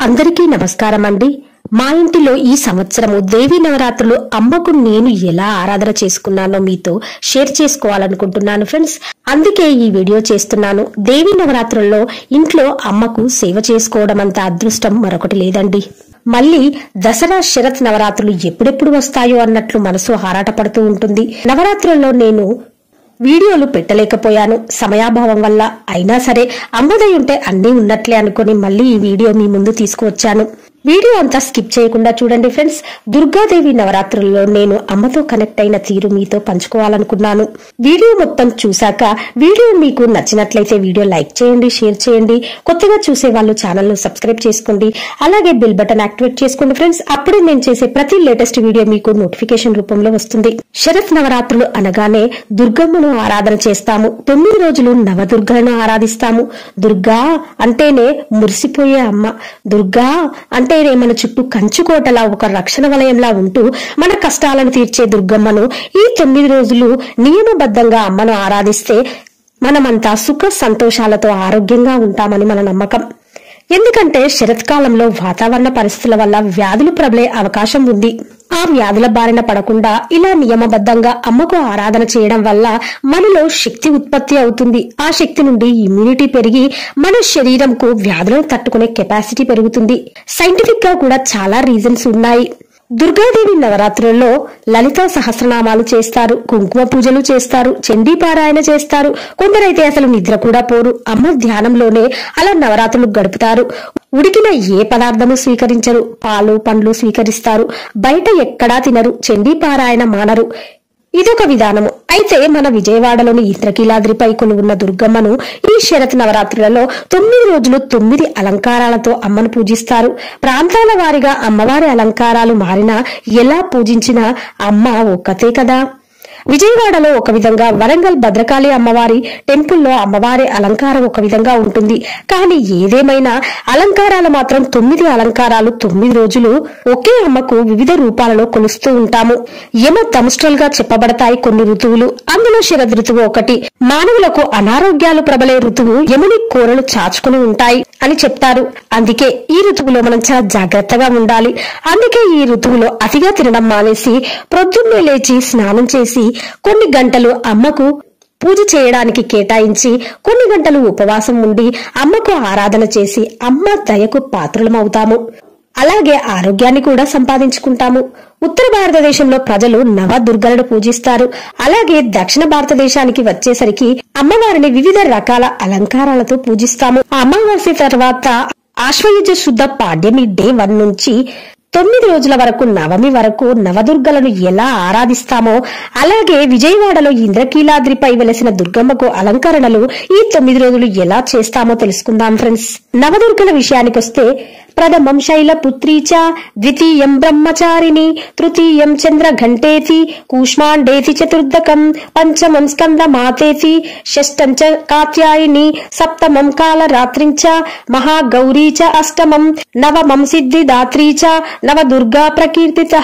అందరికీ నమస్కారం అండి మా ఇంటిలో ఈ సంవత్సరము దేవీ నవరాత్రులు అమ్మకు నేను ఎలా ఆరాధన చేసుకున్నానో మీతో షేర్ చేసుకోవాలనుకుంటున్నాను ఫ్రెండ్స్ అందుకే ఈ వీడియో చేస్తున్నాను దేవీ నవరాత్రుల్లో ఇంట్లో అమ్మకు సేవ చేసుకోవడం అంత అదృష్టం మరొకటి లేదండి మళ్ళీ దసరా శరత్ నవరాత్రులు ఎప్పుడెప్పుడు వస్తాయో అన్నట్లు మనసు ఆరాటపడుతూ ఉంటుంది నవరాత్రుల్లో నేను వీడియోలు పెట్టలేకపోయాను సమయాభావం వల్ల అయినా సరే అమ్మదై ఉంటే అన్నీ ఉన్నట్లే అనుకుని మళ్ళీ ఈ వీడియో మీ ముందు తీసుకువచ్చాను వీడియో అంతా స్కిప్ చేయకుండా చూడండి ఫ్రెండ్స్ దుర్గాదేవి నవరాత్రుల్లో నేను అమ్మతో కనెక్ట్ అయిన తీరు మీతో పంచుకోవాలనుకున్నాను వీడియో మొత్తం చూశాక వీడియో మీకు నచ్చినట్లయితే వీడియో లైక్ చేయండి షేర్ చేయండి కొత్తగా చూసే వాళ్ళు ఛానల్ ను సబ్స్క్రైబ్ చేసుకోండి అలాగే బిల్ బటన్ యాక్టివేట్ చేసుకోండి ఫ్రెండ్స్ అప్పుడే నేను చేసే ప్రతి లేటెస్ట్ వీడియో మీకు నోటిఫికేషన్ రూపంలో వస్తుంది శరత్ నవరాత్రులు అనగానే దుర్గమ్మను ఆరాధన చేస్తాము తొమ్మిది రోజులు నవదుర్గలను ఆరాధిస్తాము దుర్గా అంటేనే మురిసిపోయే అమ్మ దుర్గా అంటేనే మన చుట్టూ కంచుకోటలా ఒక రక్షణ వలయంలా ఉంటూ మన కష్టాలను తీర్చే దుర్గమ్మను ఈ తొమ్మిది రోజులు నియమబద్ధంగా అమ్మను ఆరాధిస్తే మనమంతా సుఖ సంతోషాలతో ఆరోగ్యంగా ఉంటామని మన నమ్మకం ఎందుకంటే శరత్కాలంలో వాతావరణ పరిస్థితుల వల్ల వ్యాధులు ప్రబలే అవకాశం ఉంది ఆ వ్యాధుల బారిన పడకుండా ఇలా నియమబద్ధంగా అమ్మకు ఆరాధన చేయడం వల్ల మనలో శక్తి ఉత్పత్తి అవుతుంది ఆ శక్తి నుండి ఇమ్యూనిటీ పెరిగి మన శరీరంకు వ్యాధులను తట్టుకునే కెపాసిటీ పెరుగుతుంది సైంటిఫిక్ గా కూడా చాలా రీజన్స్ ఉన్నాయి దుర్గాదేవి నవరాత్రుల్లో లలిత సహస్రనామాలు చేస్తారు కుంకుమ పూజలు చేస్తారు చండీ పారాయణ చేస్తారు కొందరైతే అసలు నిద్ర కూడా పోరు అమ్మ ధ్యానంలోనే అలా నవరాత్రులు గడుపుతారు ఉడికిన ఏ పదార్థము స్వీకరించరు పాలు పండ్లు స్వీకరిస్తారు బయట ఎక్కడా తినరు చండీ పారాయణ మానరు ఇదొక విధానము అయితే మన విజయవాడలోని ఇంద్రకీలాద్రిపై కొలువున్న దుర్గమ్మను ఈ శరత్ నవరాత్రులలో తొమ్మిది రోజులు తొమ్మిది అలంకారాలతో అమ్మను పూజిస్తారు ప్రాంతాల వారిగా అమ్మవారి అలంకారాలు మారినా ఎలా పూజించినా అమ్మ ఒక్కతే కదా విజయవాడలో ఒక విధంగా వరంగల్ భద్రకాళి అమ్మవారి టెంపుల్లో అమ్మవారి అలంకారం ఒక విధంగా ఉంటుంది కానీ ఏదేమైనా అలంకారాలు మాత్రం తొమ్మిది అలంకారాలు తొమ్మిది రోజులు ఒకే అమ్మకు వివిధ రూపాలలో కొలుస్తూ ఉంటాము యమ ధముష్ట్రల్ గా చెప్పబడతాయి కొన్ని ఋతువులు అందులో శరద్ ఋతువు ఒకటి మానవులకు అనారోగ్యాలు ప్రబలే ఋతువు యముని కూరలు చాచుకుని ఉంటాయి అని చెప్తారు అందుకే ఈ ఋతువులో మనం చాలా జాగ్రత్తగా ఉండాలి అందుకే ఈ ఋతువులో అతిగా తినడం మానేసి ప్రొద్దున్నే లేచి స్నానం చేసి కొన్ని గంటలు అమ్మకు పూజ చేయడానికి కేటాయించి కొన్ని గంటలు ఉపవాసం ఉండి అమ్మకు ఆరాధన చేసి అమ్మ దయకు పాత్రులమవుతాము అలాగే ఆరోగ్యాన్ని కూడా సంపాదించుకుంటాము ఉత్తర భారతదేశంలో ప్రజలు నవ దుర్గలను పూజిస్తారు అలాగే దక్షిణ భారతదేశానికి వచ్చేసరికి అమ్మవారిని వివిధ రకాల అలంకారాలతో పూజిస్తాము అమావాస్య తర్వాత ఆశ్వయుజ శుద్ధ పాడ్యమి డే వన్ నుంచి తొమ్మిది రోజుల వరకు నవమి వరకు నవదుర్గలను ఎలా ఆరాధిస్తామో అలాగే విజయవాడలో ఇంద్రకీలాద్రిపై వెలసిన దుర్గమ్మకు అలంకరణలు ఈ తొమ్మిది రోజులు ఎలా చేస్తామో తెలుసుకుందాం ఫ్రెండ్స్ నవదుర్గల విషయానికొస్తే ప్రథమం శైలపుత్రీ చ ద్వితీయం బ్రహ్మచారిణి తృతీయం చంద్రఘంటేతి కూష్మాండేతి చతుర్దకం పంచమం స్కందమాతేతి షష్టం చ కాత్యాయిని సప్తమం కాలరాత్రిం చ మహాగౌరీ చ అష్టమం నవమం సిద్ధిదాత్రీ చ నవదుర్గా ప్రకీర్తిత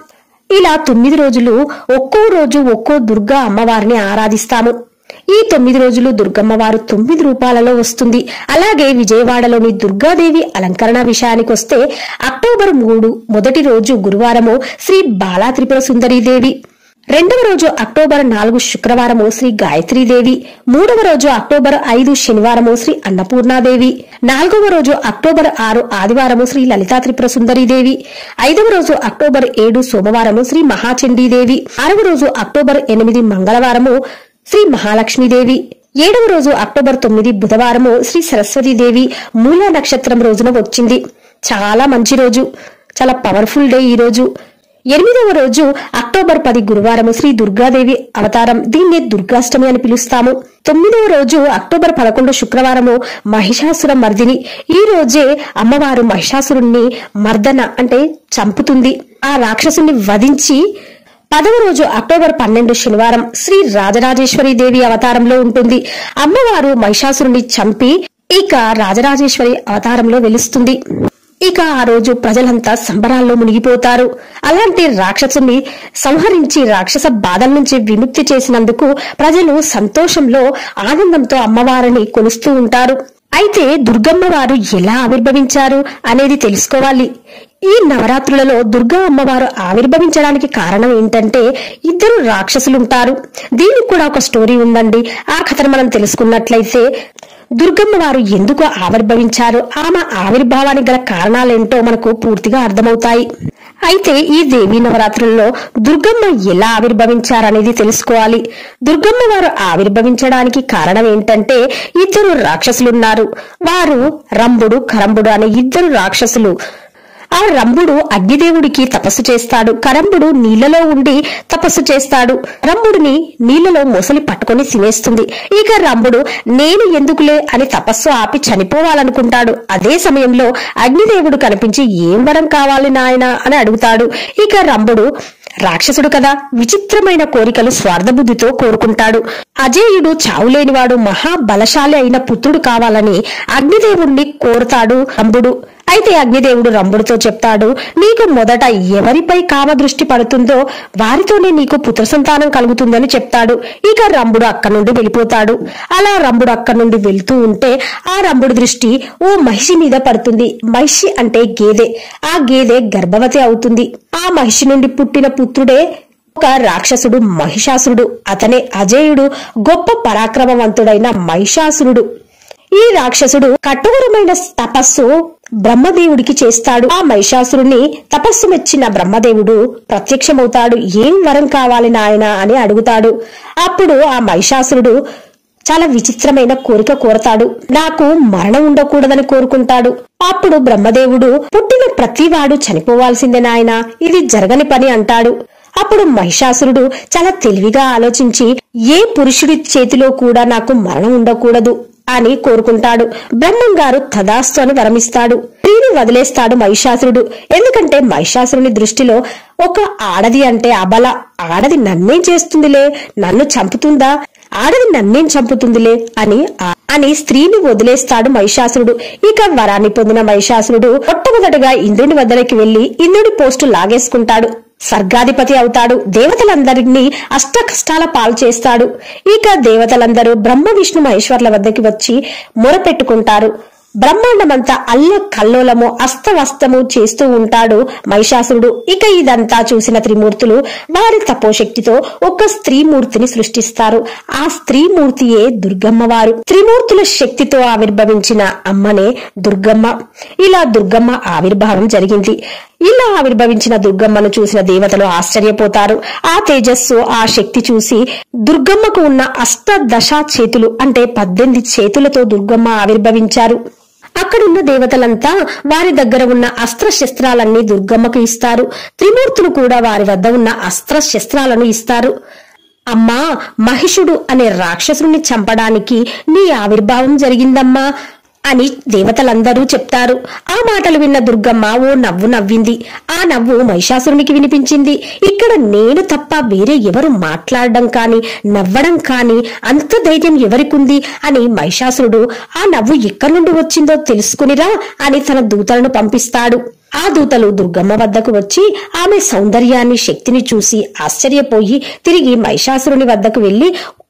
ఇలా తొమ్మిది రోజులు ఒక్కో రోజు ఒక్కో దుర్గా అమ్మవారిని ఆరాధిస్తాము ఈ తొమ్మిది రోజులు దుర్గమ్మవారు తొమ్మిది రూపాలలో వస్తుంది అలాగే విజయవాడలోని దుర్గాదేవి అలంకరణ విషయానికొస్తే అక్టోబర్ మూడు మొదటి రోజు గురువారము శ్రీ బాలా త్రిపుర సుందరీదేవి రెండవ రోజు అక్టోబర్ నాలుగు శుక్రవారము శ్రీ గాయత్రీదేవి మూడవ రోజు అక్టోబర్ ఐదు శనివారము శ్రీ అన్నపూర్ణాదేవి నాలుగవ రోజు అక్టోబర్ ఆరు ఆదివారము శ్రీ లలితా త్రిపుర సుందరీదేవి ఐదవ రోజు అక్టోబర్ ఏడు సోమవారము శ్రీ మహాచండీదేవి ఆరవ రోజు అక్టోబర్ ఎనిమిది మంగళవారము శ్రీ మహాలక్ష్మీదేవి ఏడవ రోజు అక్టోబర్ తొమ్మిది బుధవారము శ్రీ సరస్వతీదేవి మూల నక్షత్రం రోజున వచ్చింది చాలా మంచి రోజు చాలా పవర్ఫుల్ డే ఈ రోజు ఎనిమిదవ రోజు అక్టోబర్ పది గురువారము శ్రీ దుర్గాదేవి అవతారం దీన్నే దుర్గాష్టమి అని పిలుస్తాము తొమ్మిదవ రోజు అక్టోబర్ పదకొండు శుక్రవారము మహిషాసుర మర్దిని ఈ రోజే అమ్మవారు మహిషాసురుణ్ణి మర్దన అంటే చంపుతుంది ఆ రాక్షసుని వధించి పదవ రోజు అక్టోబర్ పన్నెండు శనివారం శ్రీ రాజరాజేశ్వరి దేవి అవతారంలో ఉంటుంది అమ్మవారు మహిషాసురుని చంపి ఇక రాజరాజేశ్వరి అవతారంలో వెలుస్తుంది ఇక ఆ రోజు ప్రజలంతా సంబరాల్లో మునిగిపోతారు అలాంటి రాక్షసుని సంహరించి రాక్షస బాధల నుంచి విముక్తి చేసినందుకు ప్రజలు సంతోషంలో ఆనందంతో అమ్మవారిని కొలుస్తూ ఉంటారు అయితే దుర్గమ్మ వారు ఎలా ఆవిర్భవించారు అనేది తెలుసుకోవాలి ఈ నవరాత్రులలో దుర్గా అమ్మవారు ఆవిర్భవించడానికి కారణం ఏంటంటే ఇద్దరు రాక్షసులుంటారు దీనికి కూడా ఒక స్టోరీ ఉందండి ఆ కథను మనం తెలుసుకున్నట్లయితే దుర్గమ్మ వారు ఎందుకు ఆవిర్భవించారు ఆమె ఆవిర్భావానికి గల కారణాలేంటో మనకు పూర్తిగా అర్థమవుతాయి అయితే ఈ దేవీ నవరాత్రుల్లో దుర్గమ్మ ఎలా ఆవిర్భవించారనేది తెలుసుకోవాలి దుర్గమ్మ వారు ఆవిర్భవించడానికి కారణం ఏంటంటే ఇద్దరు రాక్షసులున్నారు వారు రంభుడు కరంబుడు అనే ఇద్దరు రాక్షసులు ఆ రంభుడు అగ్నిదేవుడికి తపస్సు చేస్తాడు కరంబుడు నీళ్లలో ఉండి తపస్సు చేస్తాడు రంభుడిని నీళ్లలో మొసలి పట్టుకొని తినేస్తుంది ఇక రంభుడు నేను ఎందుకులే అని తపస్సు ఆపి చనిపోవాలనుకుంటాడు అదే సమయంలో అగ్నిదేవుడు కనిపించి ఏం వరం కావాలి నాయనా అని అడుగుతాడు ఇక రంభుడు రాక్షసుడు కదా విచిత్రమైన కోరికలు స్వార్థబుద్ధితో కోరుకుంటాడు అజేయుడు చావులేనివాడు మహాబలశాలి అయిన పుత్రుడు కావాలని అగ్నిదేవుణ్ణి కోరుతాడు రంభుడు అయితే అగ్నిదేవుడు రంభుడితో చెప్తాడు నీకు మొదట ఎవరిపై కామదృష్టి పడుతుందో వారితోనే నీకు పుత్ర సంతానం కలుగుతుందని చెప్తాడు ఇక రంభుడు అక్కడి నుండి వెళ్ళిపోతాడు అలా రంభుడు అక్కడి నుండి వెళ్తూ ఉంటే ఆ రంభుడి దృష్టి ఓ మహిషి మీద పడుతుంది మహిషి అంటే గేదె ఆ గేదె గర్భవతి అవుతుంది ఆ మహిషి నుండి పుట్టిన పుత్రుడే ఒక రాక్షసుడు మహిషాసురుడు అతనే అజేయుడు గొప్ప పరాక్రమవంతుడైన మహిషాసురుడు ఈ రాక్షసుడు కఠోరమైన తపస్సు బ్రహ్మదేవుడికి చేస్తాడు ఆ మహిషాసురుని తపస్సు మెచ్చిన బ్రహ్మదేవుడు ప్రత్యక్షమవుతాడు ఏం వరం కావాలి నాయనా అని అడుగుతాడు అప్పుడు ఆ మహిషాసురుడు చాలా విచిత్రమైన కోరిక కోరతాడు నాకు మరణం ఉండకూడదని కోరుకుంటాడు అప్పుడు బ్రహ్మదేవుడు పుట్టిన ప్రతివాడు చనిపోవాల్సిందే నాయనా ఇది జరగని పని అంటాడు అప్పుడు మహిషాసురుడు చాలా తెలివిగా ఆలోచించి ఏ పురుషుడి చేతిలో కూడా నాకు మరణం ఉండకూడదు అని కోరుకుంటాడు బ్రహ్మం గారు తదాస్తు అని వరమిస్తాడు స్త్రీని వదిలేస్తాడు మహిషాసురుడు ఎందుకంటే మహిషాసురుని దృష్టిలో ఒక ఆడది అంటే అబల ఆడది నన్నేం చేస్తుందిలే నన్ను చంపుతుందా ఆడది నన్నేం చంపుతుందిలే అని ఆ- అని స్త్రీని వదిలేస్తాడు మహిషాసురుడు ఇక వరాన్ని పొందిన మహిషాసురుడు మొట్టమొదటగా ఇంద్రుని వద్దరికి వెళ్లి ఇంద్రుడి పోస్టు లాగేసుకుంటాడు స్వర్గాధిపతి అవుతాడు దేవతలందరినీ అష్ట కష్టాల పాలు చేస్తాడు ఇక దేవతలందరూ బ్రహ్మ విష్ణు మహేశ్వర్ల వద్దకి వచ్చి మొరపెట్టుకుంటారు బ్రహ్మాండమంతా అల్ల కల్లోలము అస్తవస్తము చేస్తూ ఉంటాడు మహిషాసురుడు ఇక ఇదంతా చూసిన త్రిమూర్తులు వారి తపోశక్తితో ఒక స్త్రీమూర్తిని సృష్టిస్తారు ఆ స్త్రీమూర్తియే దుర్గమ్మవారు త్రిమూర్తుల శక్తితో ఆవిర్భవించిన అమ్మనే దుర్గమ్మ ఇలా దుర్గమ్మ ఆవిర్భావం జరిగింది ఇలా ఆవిర్భవించిన దుర్గమ్మను చూసిన దేవతలు ఆశ్చర్యపోతారు ఆ తేజస్సు ఆ శక్తి చూసి దుర్గమ్మకు ఉన్న అష్టదశ చేతులు అంటే పద్దెనిమిది చేతులతో దుర్గమ్మ ఆవిర్భవించారు అక్కడున్న దేవతలంతా వారి దగ్గర ఉన్న అస్త్ర శస్త్రాలన్నీ దుర్గమ్మకు ఇస్తారు త్రిమూర్తులు కూడా వారి వద్ద ఉన్న అస్త్ర శస్త్రాలను ఇస్తారు అమ్మా మహిషుడు అనే రాక్షసుని చంపడానికి నీ ఆవిర్భావం జరిగిందమ్మా అని దేవతలందరూ చెప్తారు ఆ మాటలు విన్న దుర్గమ్మ ఓ నవ్వు నవ్వింది ఆ నవ్వు మహిషాసురునికి వినిపించింది ఇక్కడ నేను తప్ప వేరే ఎవరు మాట్లాడడం కాని నవ్వడం కాని అంత ధైర్యం ఎవరికుంది అని మహిషాసురుడు ఆ నవ్వు ఎక్కడి నుండి వచ్చిందో తెలుసుకునిరా అని తన దూతలను పంపిస్తాడు ఆ దూతలు దుర్గమ్మ వద్దకు వచ్చి ఆమె సౌందర్యాన్ని శక్తిని చూసి ఆశ్చర్యపోయి తిరిగి మహిషాసురుని వద్దకు వెళ్లి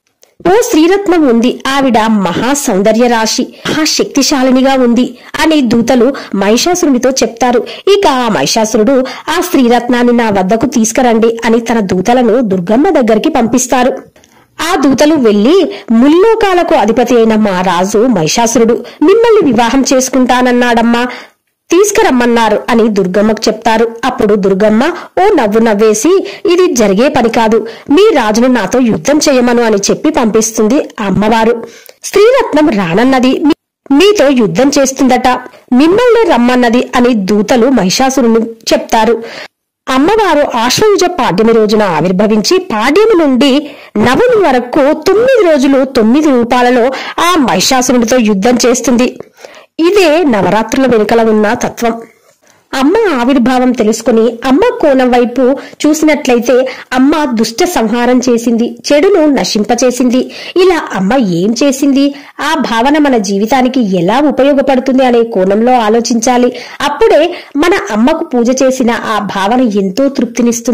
ఓ శ్రీరత్నం ఉంది ఆవిడ మహా సౌందర్య రాశి మహా శక్తిశాలినిగా ఉంది అని దూతలు మహిషాసురునితో చెప్తారు ఇక ఆ మహిషాసురుడు ఆ శ్రీరత్నాన్ని నా వద్దకు తీసుకురండి అని తన దూతలను దుర్గమ్మ దగ్గరికి పంపిస్తారు ఆ దూతలు వెళ్లి ముల్లోకాలకు అధిపతి అయిన మా రాజు మహిషాసురుడు మిమ్మల్ని వివాహం చేసుకుంటానన్నాడమ్మా తీసుకురమ్మన్నారు అని దుర్గమ్మకు చెప్తారు అప్పుడు దుర్గమ్మ ఓ నవ్వు నవ్వేసి ఇది జరిగే పని కాదు మీ రాజును నాతో యుద్ధం చేయమను అని చెప్పి పంపిస్తుంది ఆ అమ్మవారు స్త్రీరత్నం రానన్నది మీ- మీతో యుద్ధం చేస్తుందట మిమ్మల్ని రమ్మన్నది అని దూతలు మహిషాసురుని చెప్తారు అమ్మవారు ఆశ్వయుజ పాడ్యమి రోజున ఆవిర్భవించి పాడ్యమి నుండి నవమి వరకు తొమ్మిది రోజులు తొమ్మిది రూపాలలో ఆ మహిషాసురునితో యుద్ధం చేస్తుంది ఇదే నవరాత్రుల వెనుకల ఉన్న తత్వం అమ్మ ఆవిర్భావం తెలుసుకుని అమ్మ కోణం వైపు చూసినట్లయితే అమ్మ దుష్ట సంహారం చేసింది చెడును నశింపచేసింది ఇలా అమ్మ ఏం చేసింది ఆ భావన మన జీవితానికి ఎలా ఉపయోగపడుతుంది అనే కోణంలో ఆలోచించాలి అప్పుడే మన అమ్మకు పూజ చేసిన ఆ భావన ఎంతో తృప్తినిస్తుంది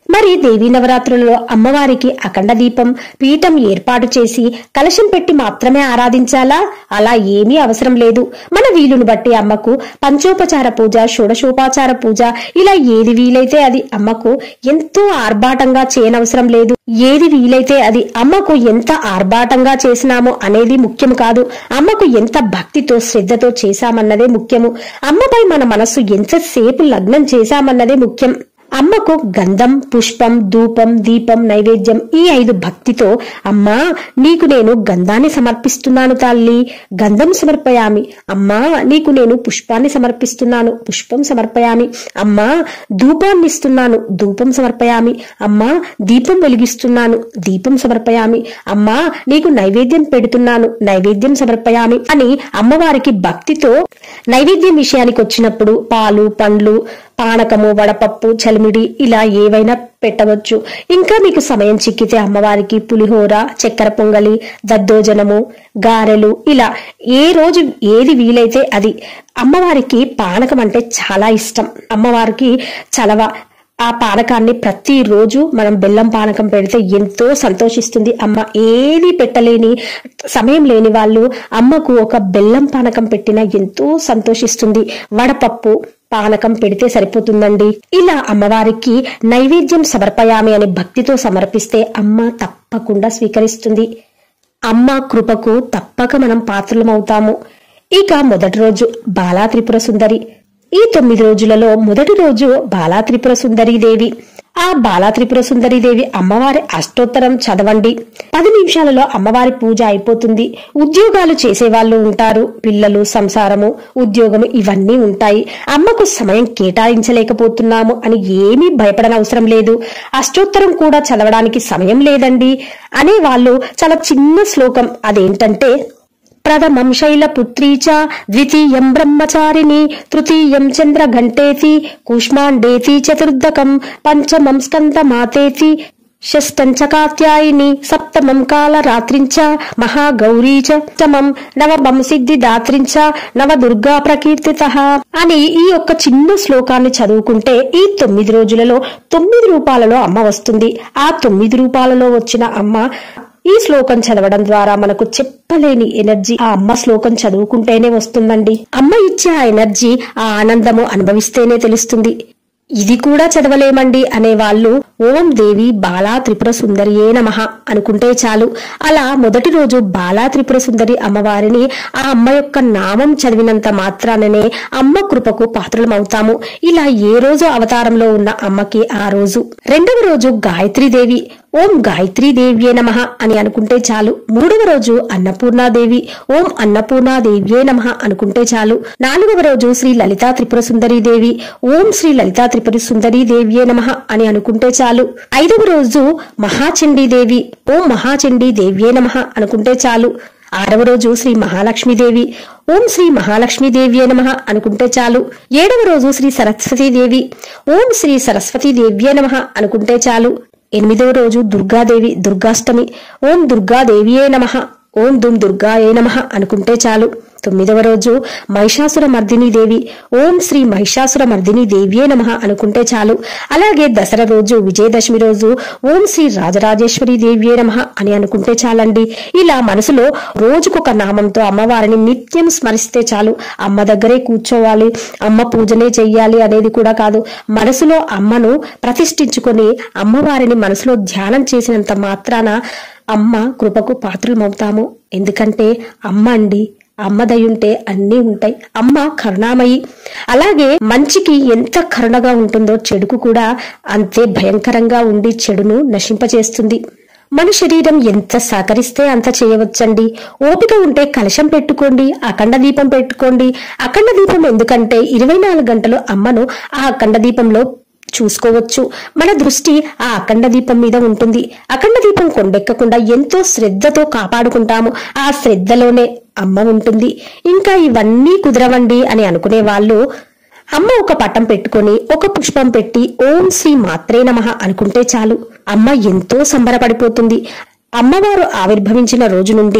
మరి దేవీ నవరాత్రులలో అమ్మవారికి అఖండ దీపం పీఠం ఏర్పాటు చేసి కలశం పెట్టి మాత్రమే ఆరాధించాలా అలా ఏమీ అవసరం లేదు మన వీలును బట్టి అమ్మకు పంచోపచార పూజ షోడశోపచార పూజ ఇలా ఏది వీలైతే అది అమ్మకు ఎంతో ఆర్భాటంగా చేయనవసరం లేదు ఏది వీలైతే అది అమ్మకు ఎంత ఆర్భాటంగా చేసినామో అనేది ముఖ్యం కాదు అమ్మకు ఎంత భక్తితో శ్రద్ధతో చేశామన్నదే ముఖ్యము అమ్మపై మన మనస్సు ఎంతసేపు లగ్నం చేశామన్నదే ముఖ్యం అమ్మకు గంధం పుష్పం ధూపం దీపం నైవేద్యం ఈ ఐదు భక్తితో అమ్మా నీకు నేను గంధాన్ని సమర్పిస్తున్నాను తల్లి గంధం సమర్పయామి అమ్మా నీకు నేను పుష్పాన్ని సమర్పిస్తున్నాను పుష్పం సమర్పయామి అమ్మా ధూపాన్ని ఇస్తున్నాను ధూపం సమర్పయామి అమ్మా దీపం వెలిగిస్తున్నాను దీపం సమర్పయామి అమ్మా నీకు నైవేద్యం పెడుతున్నాను నైవేద్యం సమర్పయామి అని అమ్మవారికి భక్తితో నైవేద్యం విషయానికి వచ్చినప్పుడు పాలు పండ్లు పానకము వడపప్పు చలిమిడి ఇలా ఏవైనా పెట్టవచ్చు ఇంకా మీకు సమయం చిక్కితే అమ్మవారికి పులిహోర చక్కెర పొంగలి దద్దోజనము గారెలు ఇలా ఏ రోజు ఏది వీలైతే అది అమ్మవారికి పానకం అంటే చాలా ఇష్టం అమ్మవారికి చలవ ఆ పానకాన్ని ప్రతిరోజు మనం బెల్లం పానకం పెడితే ఎంతో సంతోషిస్తుంది అమ్మ ఏది పెట్టలేని సమయం లేని వాళ్ళు అమ్మకు ఒక బెల్లం పానకం పెట్టినా ఎంతో సంతోషిస్తుంది వడపప్పు పానకం పెడితే సరిపోతుందండి ఇలా అమ్మవారికి నైవేద్యం సమర్పయామి అని భక్తితో సమర్పిస్తే అమ్మ తప్పకుండా స్వీకరిస్తుంది అమ్మ కృపకు తప్పక మనం పాత్రలమవుతాము ఇక మొదటి రోజు బాలా త్రిపుర సుందరి ఈ తొమ్మిది రోజులలో మొదటి రోజు బాలా త్రిపుర సుందరి దేవి ఆ బాలా త్రిపుర సుందరి దేవి అమ్మవారి అష్టోత్తరం చదవండి పది నిమిషాలలో అమ్మవారి పూజ అయిపోతుంది ఉద్యోగాలు చేసేవాళ్ళు ఉంటారు పిల్లలు సంసారము ఉద్యోగము ఇవన్నీ ఉంటాయి అమ్మకు సమయం కేటాయించలేకపోతున్నాము అని ఏమీ భయపడనవసరం లేదు అష్టోత్తరం కూడా చదవడానికి సమయం లేదండి అనే వాళ్ళు చాలా చిన్న శ్లోకం అదేంటంటే ప్రథమం శైలపుత్రీ చ ద్వితీయం బ్రహ్మచారిణి తృతీయం చంద్రఘంటేతి కూష్మాండేతి చతుర్దకం పంచమం స్కందమాతేతి షష్టం చ కాత్యాయిని సప్తమం కాలరాత్రించ మహాగౌరీ చ అష్టమం నవమం సిద్ధిదాత్రించ నవ దుర్గా ప్రకీర్తిత అని ఈ యొక్క చిన్న శ్లోకాన్ని చదువుకుంటే ఈ తొమ్మిది రోజులలో తొమ్మిది రూపాలలో అమ్మ వస్తుంది ఆ తొమ్మిది రూపాలలో వచ్చిన అమ్మ ఈ శ్లోకం చదవడం ద్వారా మనకు చెప్పలేని ఎనర్జీ ఆ అమ్మ శ్లోకం చదువుకుంటేనే వస్తుందండి అమ్మ ఇచ్చే ఆ ఎనర్జీ ఆ ఆనందము అనుభవిస్తేనే తెలుస్తుంది ఇది కూడా చదవలేమండి అనే వాళ్ళు ఓం దేవి బాలా త్రిపుర సుందరియే నమః అనుకుంటే చాలు అలా మొదటి రోజు బాలా త్రిపుర సుందరి అమ్మవారిని ఆ అమ్మ యొక్క నామం చదివినంత మాత్రాననే అమ్మ కృపకు పాత్రలమవుతాము ఇలా ఏ రోజు అవతారంలో ఉన్న అమ్మకి ఆ రోజు రెండవ రోజు గాయత్రీదేవి ఓం గాయత్రీదేవ్యే నమ అని అనుకుంటే చాలు మూడవ రోజు అన్నపూర్ణాదేవి ఓం అన్నపూర్ణాదేవ్యే నమ అనుకుంటే చాలు నాలుగవ రోజు శ్రీ లలితా త్రిపుర సుందరీ దేవి ఓం శ్రీ లలితా త్రిపుర సుందరీ దేవ్యే నమ అని అనుకుంటే చాలు ఐదవ రోజు మహాచండీదేవి ఓం మహాచండీ దేవ్యే నమ అనుకుంటే చాలు ఆరవ రోజు శ్రీ మహాలక్ష్మీదేవి ఓం శ్రీ మహాలక్ష్మీదేవి నమ అనుకుంటే చాలు ఏడవ రోజు శ్రీ సరస్వతీదేవి ఓం శ్రీ సరస్వతీదేవ్యే నమ అనుకుంటే చాలు ఎనిమిదవ రోజు దుర్గాదేవి దుర్గాష్టమి ఓం దుర్గాదేవియే నమ ఓం దుమ్ దుర్గాయే నమ అనుకుంటే చాలు తొమ్మిదవ రోజు మహిషాసుర మర్దిని దేవి ఓం శ్రీ మహిషాసుర మర్దిని దేవ్యే నమ అనుకుంటే చాలు అలాగే దసరా రోజు విజయదశమి రోజు ఓం శ్రీ రాజరాజేశ్వరి దేవ్యే నమ అని అనుకుంటే చాలండి ఇలా మనసులో రోజుకొక నామంతో అమ్మవారిని నిత్యం స్మరిస్తే చాలు అమ్మ దగ్గరే కూర్చోవాలి అమ్మ పూజనే చెయ్యాలి అనేది కూడా కాదు మనసులో అమ్మను ప్రతిష్ఠించుకొని అమ్మవారిని మనసులో ధ్యానం చేసినంత మాత్రాన అమ్మ కృపకు పాత్రలమవుతాము ఎందుకంటే అమ్మ అండి అమ్మ దయుంటే అన్నీ ఉంటాయి అమ్మ కరుణామయి అలాగే మంచికి ఎంత కరుణగా ఉంటుందో చెడుకు కూడా అంతే భయంకరంగా ఉండి చెడును నశింపచేస్తుంది మన శరీరం ఎంత సహకరిస్తే అంత చేయవచ్చండి ఓపిక ఉంటే కలశం పెట్టుకోండి అఖండ దీపం పెట్టుకోండి అఖండ దీపం ఎందుకంటే ఇరవై నాలుగు గంటలు అమ్మను ఆ అఖండ దీపంలో చూసుకోవచ్చు మన దృష్టి ఆ అఖండ దీపం మీద ఉంటుంది అఖండ దీపం కొండెక్కకుండా ఎంతో శ్రద్ధతో కాపాడుకుంటాము ఆ శ్రద్ధలోనే అమ్మ ఉంటుంది ఇంకా ఇవన్నీ కుదరవండి అని అనుకునే వాళ్ళు అమ్మ ఒక పటం పెట్టుకొని ఒక పుష్పం పెట్టి ఓం శ్రీ మాత్రే నమః అనుకుంటే చాలు అమ్మ ఎంతో సంబరపడిపోతుంది అమ్మవారు ఆవిర్భవించిన రోజు నుండి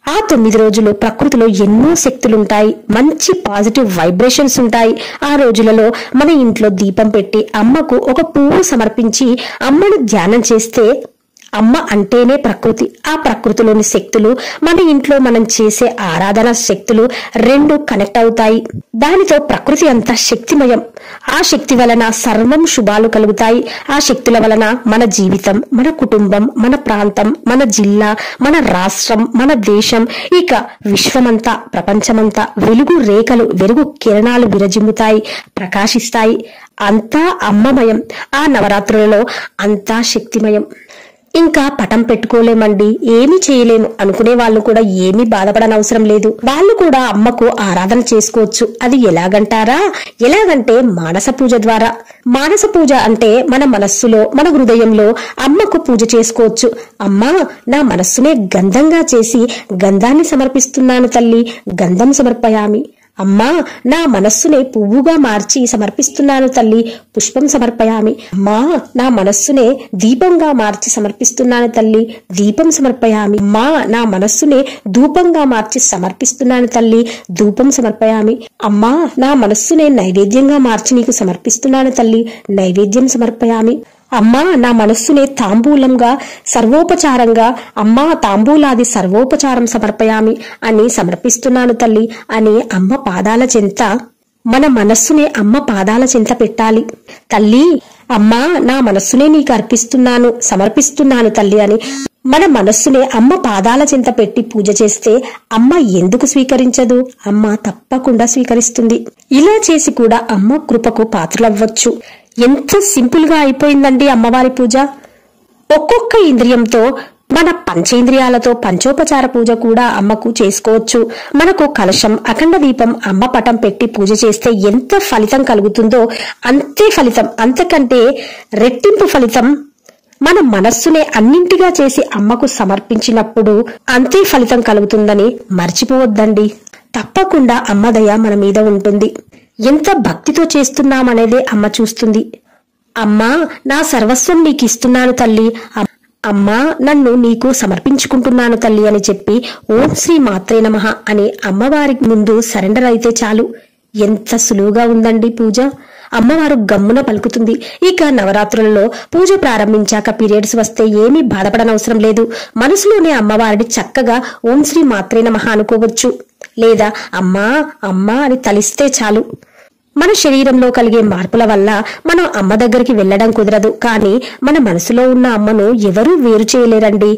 ఆ తొమ్మిది రోజులు ప్రకృతిలో ఎన్నో శక్తులుంటాయి మంచి పాజిటివ్ వైబ్రేషన్స్ ఉంటాయి ఆ రోజులలో మన ఇంట్లో దీపం పెట్టి అమ్మకు ఒక పువ్వు సమర్పించి అమ్మను ధ్యానం చేస్తే అమ్మ అంటేనే ప్రకృతి ఆ ప్రకృతిలోని శక్తులు మన ఇంట్లో మనం చేసే ఆరాధన శక్తులు రెండు కనెక్ట్ అవుతాయి దానితో ప్రకృతి అంతా శక్తిమయం ఆ శక్తి వలన సర్వం శుభాలు కలుగుతాయి ఆ శక్తుల వలన మన జీవితం మన కుటుంబం మన ప్రాంతం మన జిల్లా మన రాష్ట్రం మన దేశం ఇక విశ్వమంతా ప్రపంచమంతా వెలుగు రేఖలు వెలుగు కిరణాలు విరజిమ్ముతాయి ప్రకాశిస్తాయి అంతా అమ్మమయం ఆ నవరాత్రులలో అంతా శక్తిమయం ఇంకా పటం పెట్టుకోలేమండి ఏమీ చేయలేము అనుకునే వాళ్ళు కూడా ఏమీ బాధపడనవసరం లేదు వాళ్ళు కూడా అమ్మకు ఆరాధన చేసుకోవచ్చు అది ఎలాగంటారా ఎలాగంటే మానస పూజ ద్వారా మానస పూజ అంటే మన మనస్సులో మన హృదయంలో అమ్మకు పూజ చేసుకోవచ్చు అమ్మా నా మనస్సునే గంధంగా చేసి గంధాన్ని సమర్పిస్తున్నాను తల్లి గంధం సమర్పయామి అమ్మా నా మనస్సునే పువ్వుగా మార్చి సమర్పిస్తున్నాను తల్లి పుష్పం సమర్పయామి అమ్మా నా మనస్సునే దీపంగా మార్చి సమర్పిస్తున్నాను తల్లి దీపం సమర్పయామి అమ్మా నా మనస్సునే ధూపంగా మార్చి సమర్పిస్తున్నాను తల్లి ధూపం సమర్పయామి అమ్మా నా మనస్సునే నైవేద్యంగా మార్చి నీకు సమర్పిస్తున్నాను తల్లి నైవేద్యం సమర్పయామి అమ్మా నా మనస్సునే తాంబూలంగా సర్వోపచారంగా అమ్మా తాంబూలాది సర్వోపచారం సమర్పయామి అని సమర్పిస్తున్నాను తల్లి అని అమ్మ పాదాల చెంత మన మనస్సునే అమ్మ పాదాల చెంత పెట్టాలి తల్లి అమ్మా నా మనస్సునే నీకు అర్పిస్తున్నాను సమర్పిస్తున్నాను తల్లి అని మన మనస్సునే అమ్మ పాదాల చెంత పెట్టి పూజ చేస్తే అమ్మ ఎందుకు స్వీకరించదు అమ్మ తప్పకుండా స్వీకరిస్తుంది ఇలా చేసి కూడా అమ్మ కృపకు పాత్రలవ్వచ్చు ఎంత సింపుల్ గా అయిపోయిందండి అమ్మవారి పూజ ఒక్కొక్క ఇంద్రియంతో మన పంచేంద్రియాలతో పంచోపచార పూజ కూడా అమ్మకు చేసుకోవచ్చు మనకు కలశం అఖండ దీపం అమ్మ పటం పెట్టి పూజ చేస్తే ఎంత ఫలితం కలుగుతుందో అంతే ఫలితం అంతకంటే రెట్టింపు ఫలితం మన మనస్సునే అన్నింటిగా చేసి అమ్మకు సమర్పించినప్పుడు అంతే ఫలితం కలుగుతుందని మర్చిపోవద్దండి తప్పకుండా అమ్మ దయ మన మీద ఉంటుంది ఎంత భక్తితో చేస్తున్నామనేదే అమ్మ చూస్తుంది అమ్మా నా సర్వస్వం నీకు ఇస్తున్నాను తల్లి అమ్- అమ్మా నన్ను నీకు సమర్పించుకుంటున్నాను తల్లి అని చెప్పి ఓం శ్రీ మాత్రే నమః అని అమ్మవారి ముందు సరెండర్ అయితే చాలు ఎంత సులువుగా ఉందండి పూజ అమ్మవారు గమ్మున పలుకుతుంది ఇక నవరాత్రులలో పూజ ప్రారంభించాక పీరియడ్స్ వస్తే ఏమీ బాధపడనవసరం లేదు మనసులోనే అమ్మవారిని చక్కగా ఓం శ్రీ మాత్రే నమః అనుకోవచ్చు లేదా అమ్మా అమ్మా అని తలిస్తే చాలు మన శరీరంలో కలిగే మార్పుల వల్ల మనం అమ్మ దగ్గరికి వెళ్ళడం కుదరదు కానీ మన మనసులో ఉన్న అమ్మను ఎవరూ వేరు చేయలేరండి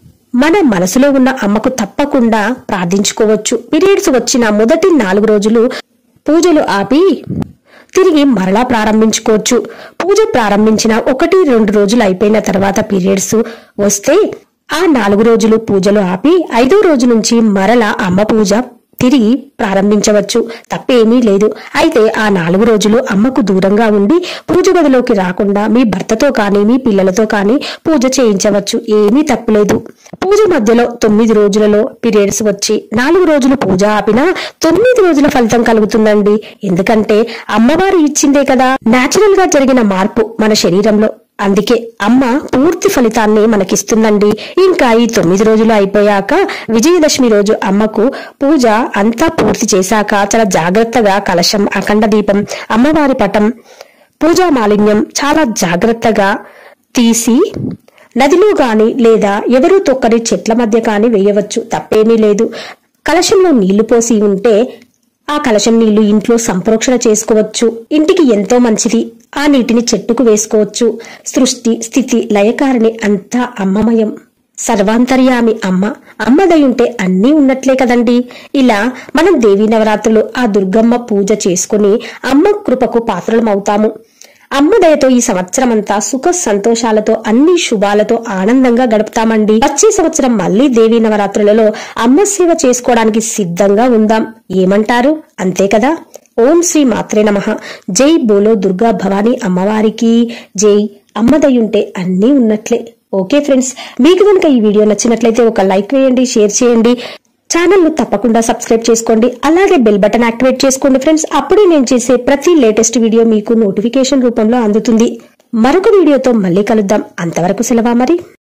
మన మనసులో ఉన్న అమ్మకు తప్పకుండా ప్రార్థించుకోవచ్చు పీరియడ్స్ వచ్చిన మొదటి నాలుగు రోజులు పూజలు ఆపి తిరిగి మరలా ప్రారంభించుకోవచ్చు పూజ ప్రారంభించిన ఒకటి రెండు రోజులు అయిపోయిన తర్వాత పీరియడ్స్ వస్తే ఆ నాలుగు రోజులు పూజలు ఆపి ఐదో రోజు నుంచి మరలా అమ్మ పూజ తిరిగి ప్రారంభించవచ్చు తప్పేమీ లేదు అయితే ఆ నాలుగు రోజులు అమ్మకు దూరంగా ఉండి పూజ గదిలోకి రాకుండా మీ భర్తతో కానీ మీ పిల్లలతో కానీ పూజ చేయించవచ్చు ఏమీ తప్పులేదు పూజ మధ్యలో తొమ్మిది రోజులలో పీరియడ్స్ వచ్చి నాలుగు రోజులు పూజ ఆపినా తొమ్మిది రోజుల ఫలితం కలుగుతుందండి ఎందుకంటే అమ్మవారు ఇచ్చిందే కదా నాచురల్ గా జరిగిన మార్పు మన శరీరంలో అందుకే అమ్మ పూర్తి ఫలితాన్ని మనకిస్తుందండి ఇంకా ఈ తొమ్మిది రోజులు అయిపోయాక విజయదశమి రోజు అమ్మకు పూజ అంతా పూర్తి చేశాక చాలా జాగ్రత్తగా కలశం అఖండ దీపం అమ్మవారి పటం పూజా మాలిన్యం చాలా జాగ్రత్తగా తీసి నదిలో గాని లేదా ఎవరూ తొక్కని చెట్ల మధ్య కాని వేయవచ్చు తప్పేమీ లేదు కలశంలో నీళ్లు పోసి ఉంటే ఆ కలశం నీళ్లు ఇంట్లో సంప్రోక్షణ చేసుకోవచ్చు ఇంటికి ఎంతో మంచిది ఆ నీటిని చెట్టుకు వేసుకోవచ్చు సృష్టి స్థితి లయకారిణి అంతా అమ్మమయం సర్వాంతర్యామి అమ్మ అమ్మదయుంటే అన్నీ ఉన్నట్లే కదండి ఇలా మనం దేవీ నవరాత్రులు ఆ దుర్గమ్మ పూజ చేసుకుని అమ్మ కృపకు పాత్రలమవుతాము అమ్మ దయతో ఈ సంవత్సరం అంతా సుఖ సంతోషాలతో అన్ని శుభాలతో ఆనందంగా గడుపుతామండి వచ్చే సంవత్సరం మళ్ళీ దేవీ నవరాత్రులలో అమ్మ సేవ చేసుకోవడానికి సిద్ధంగా ఉందాం ఏమంటారు అంతే కదా ఓం శ్రీ మాత్రే నమః జై బోలో దుర్గా భవానీ అమ్మవారికి జై అమ్మదయుంటే అన్నీ ఉన్నట్లే ఓకే ఫ్రెండ్స్ మీకు కనుక ఈ వీడియో నచ్చినట్లయితే ఒక లైక్ వేయండి షేర్ చేయండి ఛానల్ ను తప్పకుండా సబ్స్క్రైబ్ చేసుకోండి అలాగే బెల్ బటన్ యాక్టివేట్ చేసుకోండి ఫ్రెండ్స్ అప్పుడే నేను చేసే ప్రతి లేటెస్ట్ వీడియో మీకు నోటిఫికేషన్ రూపంలో అందుతుంది మరొక వీడియోతో మళ్ళీ కలుద్దాం అంతవరకు సెలవా మరి